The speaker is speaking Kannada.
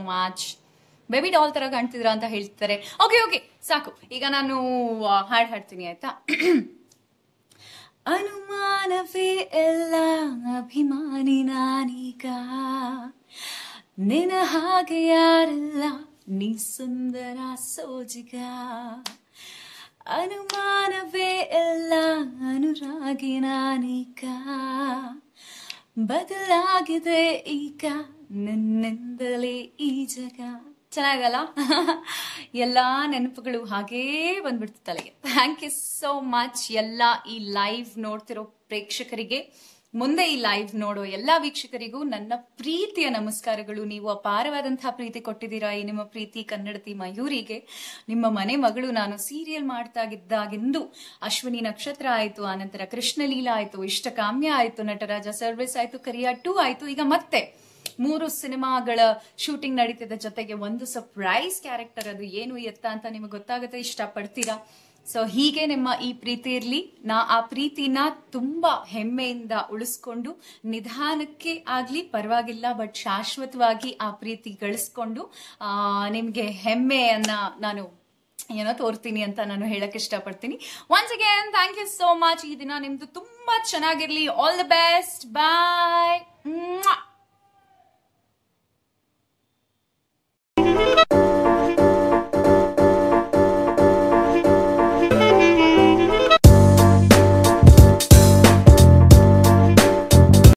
ಮಚ್ ಬೇಬಿ ಡಾಲ್ ತರ ಕಾಣ್ತಿದ್ರ ಅಂತ ಹೇಳ್ತಾರೆ ಓಕೆ ಓಕೆ ಸಾಕು ಈಗ ನಾನು ಆ, ಹಾಡ್ ಹಾಡ್ತೀನಿ ಆಯ್ತಾ ಅನುಮಾನವೇ ಎಲ್ಲ ಅಭಿಮಾನಿ ನಾನೀಗ ನಿನ ಹಾಗೆ ಯಾರಲ್ಲ ನೀ ಸುಂದರ ಸೋಜಿಗ ಅನುಮಾನವೇ ಎಲ್ಲ ಅನುರಾಗಿ ನಾನೀಗ ಬದಲಾಗಿದೆ ಈಗ ನನ್ನಿಂದಲೇ ಈ ಜಗ ಚೆನ್ನಾಗಲ್ಲ ಎಲ್ಲ ನೆನಪುಗಳು ಹಾಗೇ ಬಂದ್ಬಿಡ್ತು ತಲೆಗೆ ಥ್ಯಾಂಕ್ ಯು ಸೋ ಮಚ್ ಎಲ್ಲ ಈ ಲೈವ್ ನೋಡ್ತಿರೋ ಪ್ರೇಕ್ಷಕರಿಗೆ ಮುಂದೆ ಈ ಲೈವ್ ನೋಡೋ ಎಲ್ಲ ವೀಕ್ಷಕರಿಗೂ ನನ್ನ ಪ್ರೀತಿಯ ನಮಸ್ಕಾರಗಳು ನೀವು ಅಪಾರವಾದಂತಹ ಪ್ರೀತಿ ಕೊಟ್ಟಿದ್ದೀರಾ ಈ ನಿಮ್ಮ ಪ್ರೀತಿ ಕನ್ನಡತಿ ಮಯೂರಿಗೆ ನಿಮ್ಮ ಮನೆ ಮಗಳು ನಾನು ಸೀರಿಯಲ್ ಮಾಡ್ತಾ ಇದ್ದಾಗಿಂದು ಅಶ್ವಿನಿ ನಕ್ಷತ್ರ ಆಯ್ತು ಆನಂತರ ಕೃಷ್ಣಲೀಲಾ ಆಯ್ತು ಇಷ್ಟಕಾಮ್ಯ ಆಯ್ತು ನಟರಾಜ ಸರ್ವಿಸ್ ಆಯ್ತು ಕರಿಯಾ ಟೂ ಆಯ್ತು ಈಗ ಮತ್ತೆ ಮೂರು ಸಿನಿಮಾಗಳ ಶೂಟಿಂಗ್ ನಡೀತಿದ್ದ ಜೊತೆಗೆ ಒಂದು ಸರ್ಪ್ರೈಸ್ ಕ್ಯಾರೆಕ್ಟರ್ ಅದು ಏನು ಎತ್ತ ಅಂತ ನಿಮಗೆ ಗೊತ್ತಾಗುತ್ತೆ ಇಷ್ಟಪಡ್ತೀರಾ ಸೊ ಹೀಗೆ ನಿಮ್ಮ ಈ ಪ್ರೀತಿ ಇರ್ಲಿ ನಾ ಆ ಪ್ರೀತಿನ ತುಂಬಾ ಹೆಮ್ಮೆಯಿಂದ ಉಳಿಸ್ಕೊಂಡು ನಿಧಾನಕ್ಕೆ ಆಗ್ಲಿ ಪರವಾಗಿಲ್ಲ ಬಟ್ ಶಾಶ್ವತವಾಗಿ ಆ ಪ್ರೀತಿ ಗಳಿಸ್ಕೊಂಡು ಆ ನಿಮ್ಗೆ ಹೆಮ್ಮೆಯನ್ನ ನಾನು ಏನೋ ತೋರ್ತೀನಿ ಅಂತ ನಾನು ಹೇಳಕ್ ಇಷ್ಟಪಡ್ತೀನಿ once again thank you so much ಈ ದಿನ ನಿಮ್ದು ತುಂಬಾ ಚೆನ್ನಾಗಿರ್ಲಿ ಆಲ್ ದ ಬೆಸ್ಟ್ ಬಾಯ್